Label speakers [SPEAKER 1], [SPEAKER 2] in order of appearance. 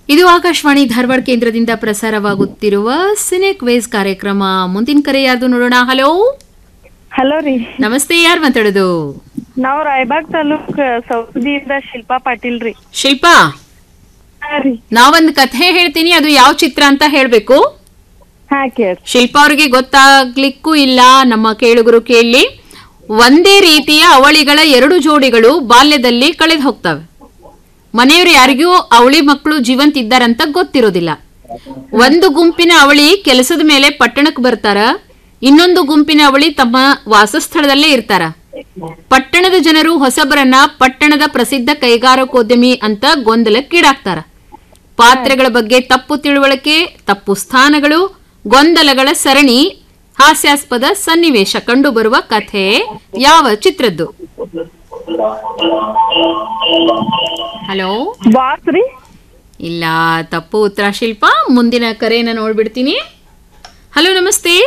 [SPEAKER 1] ಇದು ಆಕಾಶವಾಣಿ ಧಾರವಾಡ ಕೇಂದ್ರದಿಂದ ಪ್ರಸಾರವಾಗುತ್ತಿರುವ ಸಿನೆಕ್ ವೇಸ್ ಕಾರ್ಯಕ್ರಮ ಮುಂದಿನ ಕರೆ ಯಾರ್ದು ನೋಡೋಣ ಹಲೋ
[SPEAKER 2] ಹಲೋ ರೀ
[SPEAKER 1] ನಮಸ್ತೆ ಯಾರು ಮಾತಾಡೋದು
[SPEAKER 2] ನಾವ್ ರಾಯಬಾಗ್ ತಾಲೂಕ್ ಸೌದಿಯಿಂದ ಶಿಲ್ಪಾ ಪಾಟೀಲ್ ರೀ
[SPEAKER 1] ಶಿಲ್ಪಾ
[SPEAKER 2] ಹಾ ರೀ
[SPEAKER 1] ನಾವೊಂದು ಕಥೆ ಹೇಳ್ತೀನಿ ಅದು ಯಾವ ಚಿತ್ರ ಅಂತ ಹೇಳ್ಬೇಕು
[SPEAKER 2] ಹಾ ಕೇಳ್ರಿ
[SPEAKER 1] ಶಿಲ್ಪಾ ಅವ್ರಿಗೆ ಗೊತ್ತಾಗ್ಲಿಕ್ಕೂ ಇಲ್ಲ ನಮ್ಮ ಕೇಳುಗರು ಕೇಳಿ ಒಂದೇ ರೀತಿಯ ಅವಳಿಗಳ ಎರಡು ಜೋಡಿಗಳು ಬಾಲ್ಯದಲ್ಲಿ ಕಳೆದು ಹೋಗ್ತವೆ ಮನೆಯವರು ಯಾರಿಗೂ ಅವಳಿ ಮಕ್ಕಳು ಜೀವಂತ ಇದ್ದಾರಂತ ಗೊತ್ತಿರೋದಿಲ್ಲ ಒಂದು ಗುಂಪಿನ ಅವಳಿ ಕೆಲಸದ ಮೇಲೆ ಪಟ್ಟಣಕ್ಕೆ ಬರ್ತಾರ ಇನ್ನೊಂದು ಗುಂಪಿನ ಅವಳಿ ತಮ್ಮ ವಾಸಸ್ಥಳದಲ್ಲೇ ಇರ್ತಾರ ಪಟ್ಟಣದ ಜನರು ಹೊಸಬರನ್ನ ಪಟ್ಟಣದ ಪ್ರಸಿದ್ಧ ಕೈಗಾರಿಕೋದ್ಯಮಿ ಅಂತ ಗೊಂದಲಕ್ಕೀಡಾಗ್ತಾರ ಪಾತ್ರೆಗಳ ಬಗ್ಗೆ ತಪ್ಪು ತಿಳುವಳಿಕೆ ತಪ್ಪು ಸ್ಥಾನಗಳು ಗೊಂದಲಗಳ ಸರಣಿ ಹಾಸ್ಯಾಸ್ಪದ ಸನ್ನಿವೇಶ ಕಂಡುಬರುವ ಕಥೆ ಯಾವ ಚಿತ್ರದ್ದು ಹಲೋ
[SPEAKER 2] ಬಾಸ್ ರೀ
[SPEAKER 1] ಇಲ್ಲ ತಪ್ಪು ಉತ್ತರ ಶಿಲ್ಪ ಮುಂದಿನ ಕರೆಯನ್ನ ನೋಡ್ಬಿಡ್ತೀನಿ ಹಲೋ ನಮಸ್ತೆ